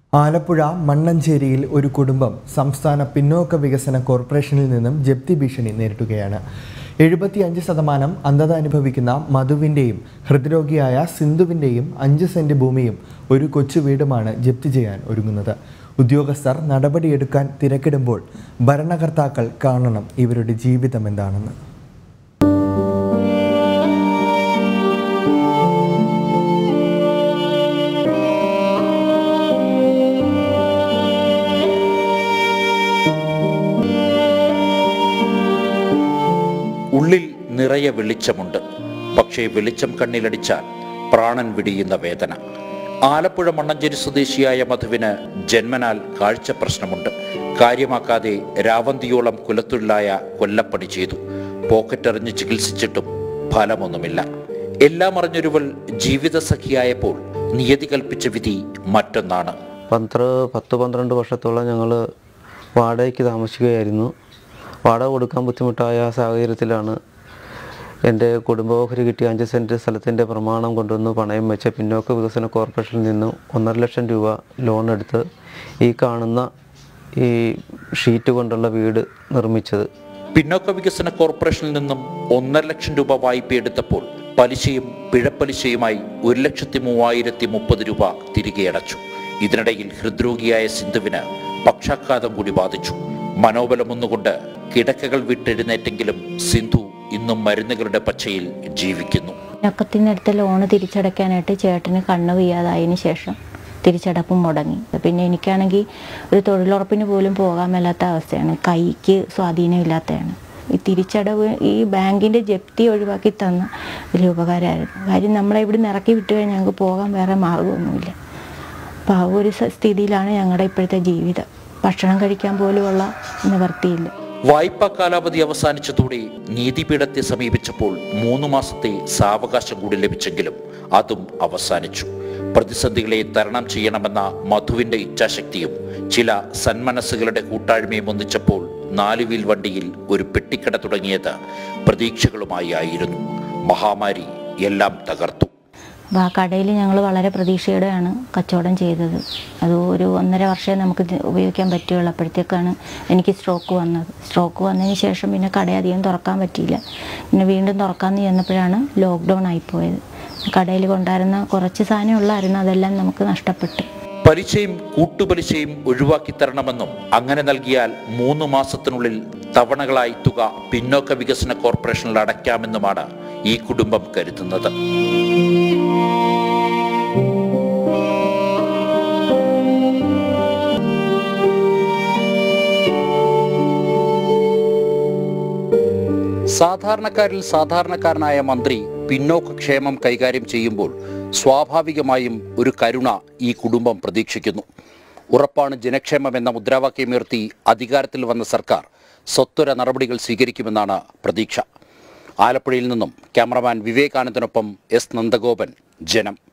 ആലപ്പുഴ മണ്ണഞ്ചേരിയിൽ ഒരു കുടുംബം സംസ്ഥാന പിന്നോക്ക വികസന കോർപ്പറേഷനിൽ നിന്നും ജപ്തി ഭീഷണി നേരിടുകയാണ് എഴുപത്തിയഞ്ച് ശതമാനം അന്ധത അനുഭവിക്കുന്ന മധുവിൻ്റെയും ഹൃദ്രോഗിയായ സിന്ധുവിൻ്റെയും അഞ്ച് സെൻറ്റ് ഭൂമിയും ഒരു കൊച്ചു വീടുമാണ് ജപ്തി ചെയ്യാൻ ഒരുങ്ങുന്നത് ഉദ്യോഗസ്ഥർ നടപടിയെടുക്കാൻ തിരക്കിടുമ്പോൾ ഭരണകർത്താക്കൾ കാണണം ഇവരുടെ ജീവിതം എന്താണെന്ന് ഉള്ളിൽ നിറയെ വെളിച്ചമുണ്ട് പക്ഷേ വെളിച്ചം കണ്ണിലടിച്ചാൽ പ്രാണൻ വിടിയുന്ന വേദന ആലപ്പുഴ മണ്ണഞ്ചേരി സ്വദേശിയായ മധുവിന് ജന്മനാൽ കാഴ്ച പ്രശ്നമുണ്ട് കാര്യമാക്കാതെ രാവന്തിയോളം കുലത്തൊഴിലായ കൊല്ലപ്പണി ചെയ്തു പോക്കറ്റെറിഞ്ഞ് ചികിത്സിച്ചിട്ടും ഫലമൊന്നുമില്ല എല്ലാം അറിഞ്ഞൊരുവൾ ജീവിതസഖിയായപ്പോൾ നിയതി കൽപ്പിച്ച വിധി മറ്റൊന്നാണ് പന്ത്ര പത്ത് പന്ത്രണ്ട് വർഷത്തോളം ഞങ്ങൾ വാടകയ്ക്ക് താമസിക്കുകയായിരുന്നു വാടക കൊടുക്കാൻ ബുദ്ധിമുട്ടായ ആ സാഹചര്യത്തിലാണ് എൻ്റെ കുടുംബോഹരി കിട്ടിയ അഞ്ച് സെൻറ്റ് സ്ഥലത്തിൻ്റെ പ്രമാണം കൊണ്ടുവന്ന് പണയം വെച്ച പിന്നോക്ക വികസന കോർപ്പറേഷനിൽ നിന്ന് ഒന്നര ലക്ഷം രൂപ ലോൺ എടുത്ത് ഈ കാണുന്ന ഈ ഷീറ്റ് കൊണ്ടുള്ള വീട് നിർമ്മിച്ചത് പിന്നോക്ക വികസന കോർപ്പറേഷനിൽ നിന്നും ഒന്നര ലക്ഷം രൂപ വായ്പ എടുത്തപ്പോൾ പലിശയും പിഴപ്പലിശയുമായി ഒരു ലക്ഷത്തി മൂവായിരത്തി മുപ്പത് രൂപ തിരികെ അടച്ചു ഇതിനിടയിൽ ഹൃദ്രോഗിയായ സിന്ധുവിന് പക്ഷാഘാതം കൂടി ബാധിച്ചു മനോബലം ഒന്നുകൊണ്ട് കിടക്കകൾ വിട്ടെഴുന്നേറ്റെങ്കിലും സിന്ധു ഇന്നും മരുന്നുകളുടെ പച്ചയിൽ ജീവിക്കുന്നു ഞക്കത്തിനടുത്ത ലോണ് തിരിച്ചടയ്ക്കാനായിട്ട് ചേട്ടന് കണ്ണ് വയ്യാതായതിനു ശേഷം തിരിച്ചടപ്പും മുടങ്ങി പിന്നെ എനിക്കാണെങ്കിൽ ഒരു തൊഴിലുറപ്പിന് പോലും പോകാൻ മേലാത്ത അവസ്ഥയാണ് കൈക്ക് സ്വാധീനമില്ലാത്തതാണ് ഈ തിരിച്ചടവ് ഈ ബാങ്കിൻ്റെ ജപ്തി ഒഴിവാക്കി തന്ന വലിയ ഉപകാരമായിരുന്നു കാര്യം നമ്മളെ ഇവിടെ നിന്ന് ഇറക്കി വിട്ട് കഴിഞ്ഞാൽ ഞങ്ങൾക്ക് പോകാൻ വേറെ മാർഗമൊന്നുമില്ല അപ്പോൾ ആ ഒരു സ- സ്ഥിതിയിലാണ് ഞങ്ങളുടെ ഇപ്പോഴത്തെ ജീവിതം ഭക്ഷണം കഴിക്കാൻ പോലുമുള്ള നിവർത്തിയില്ല വായ്പാ കാലാവധി അവസാനിച്ചതോടെ നീതിപീഠത്തെ സമീപിച്ചപ്പോൾ മൂന്ന് മാസത്തെ സാവകാശം കൂടി ലഭിച്ചെങ്കിലും അതും അവസാനിച്ചു പ്രതിസന്ധികളെ തരണം ചെയ്യണമെന്ന മധുവിന്റെ ഇച്ഛാശക്തിയും ചില സന്മനസ്സുകളുടെ കൂട്ടായ്മയും ഒന്നിച്ചപ്പോൾ നാലുവീൽ വണ്ടിയിൽ ഒരു പെട്ടിക്കട തുടങ്ങിയത് പ്രതീക്ഷകളുമായി ആയിരുന്നു മഹാമാരി എല്ലാം തകർത്തു അപ്പോൾ ആ കടയിൽ ഞങ്ങൾ വളരെ പ്രതീക്ഷയോടെയാണ് കച്ചവടം ചെയ്തത് അത് ഒരു ഒന്നര വർഷമേ നമുക്ക് ഇത് ഉപയോഗിക്കാൻ പറ്റുകയുള്ളൂ അപ്പോഴത്തേക്കാണ് എനിക്ക് സ്ട്രോക്ക് വന്നത് സ്ട്രോക്ക് വന്നതിന് ശേഷം പിന്നെ കട അധികം തുറക്കാൻ പറ്റിയില്ല പിന്നെ വീണ്ടും തുറക്കാമെന്ന് ചെന്നപ്പോഴാണ് ലോക്ക്ഡൗൺ ആയിപ്പോയത് കടയിൽ കൊണ്ടായിരുന്ന കുറച്ച് സാധനം ഉള്ളായിരുന്നു അതെല്ലാം നമുക്ക് നഷ്ടപ്പെട്ടു പലിശയും കൂട്ടുപലിശയും ഒഴിവാക്കി തരണമെന്നും അങ്ങനെ നൽകിയാൽ മൂന്ന് മാസത്തിനുള്ളിൽ തവണകളായി തുക പിന്നോക്ക വികസന കോർപ്പറേഷനിൽ അടയ്ക്കാമെന്നുമാണ് ഈ കുടുംബം കരുതുന്നത് സാധാരണക്കാരിൽ സാധാരണക്കാരനായ മന്ത്രി പിന്നോക്ക ക്ഷേമം കൈകാര്യം ചെയ്യുമ്പോൾ സ്വാഭാവികമായും ഒരു കരുണ ഈ കുടുംബം പ്രതീക്ഷിക്കുന്നു ഉറപ്പാണ് ജനക്ഷേമം എന്ന മുദ്രാവാക്യമുയർത്തി അധികാരത്തിൽ വന്ന സർക്കാർ സ്വത്വര നടപടികൾ സ്വീകരിക്കുമെന്നാണ് പ്രതീക്ഷ ആലപ്പുഴയിൽ നിന്നും ക്യാമറമാൻ വിവേകാനന്ദനൊപ്പം എസ് നന്ദഗോപൻ ജനം